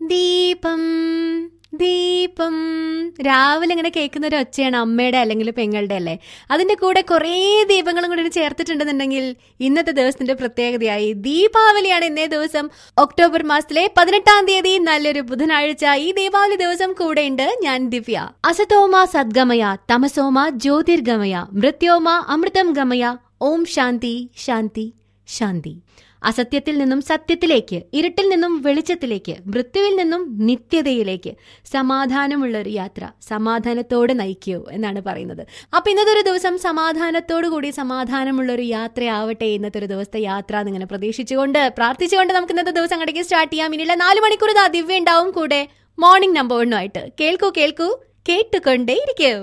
ദീപം ദീപം രാവിലെ ഇങ്ങനെ കേൾക്കുന്ന ഒരു ഒച്ചയാണ് അമ്മയുടെ അല്ലെങ്കിൽ പെങ്ങളുടെ അല്ലേ അതിന്റെ കൂടെ കുറേ ദീപങ്ങളും കൂടി ചേർത്തിട്ടുണ്ടെന്നുണ്ടെങ്കിൽ ഇന്നത്തെ ദിവസത്തിന്റെ പ്രത്യേകതയായി ദീപാവലിയാണ് ഇന്നേ ദിവസം ഒക്ടോബർ മാസത്തിലെ പതിനെട്ടാം തീയതി നല്ലൊരു ബുധനാഴ്ച ഈ ദീപാവലി ദിവസം കൂടെയുണ്ട് ഞാൻ ദിവ്യ അസതോമ സദ്ഗമയ തമസോമ ജ്യോതിർഗമയ മൃത്യോമ അമൃതം ഗമയ ഓം ശാന്തി ശാന്തി ശാന്തി അസത്യത്തിൽ നിന്നും സത്യത്തിലേക്ക് ഇരുട്ടിൽ നിന്നും വെളിച്ചത്തിലേക്ക് മൃത്യുവിൽ നിന്നും നിത്യതയിലേക്ക് സമാധാനമുള്ള ഒരു യാത്ര സമാധാനത്തോടെ നയിക്കൂ എന്നാണ് പറയുന്നത് അപ്പൊ ഇന്നത്തെ ഒരു ദിവസം സമാധാനത്തോടു കൂടി സമാധാനമുള്ള ഒരു യാത്രയാവട്ടെ ഇന്നത്തെ ഒരു ദിവസത്തെ യാത്ര എന്നിങ്ങനെ പ്രതീക്ഷിച്ചുകൊണ്ട് പ്രാർത്ഥിച്ചുകൊണ്ട് നമുക്ക് ഇന്നത്തെ ദിവസം അങ്ങോട്ടേക്ക് സ്റ്റാർട്ട് ചെയ്യാം ഇനിയുള്ള നാല് മണിക്കൂർ ഇതാ ദിവ്യ ഉണ്ടാവും കൂടെ മോർണിംഗ് നമ്പർ വണ്ണുമായിട്ട് കേൾക്കൂ കേൾക്കൂ കേട്ടുകൊണ്ടേ ഇരിക്കൂ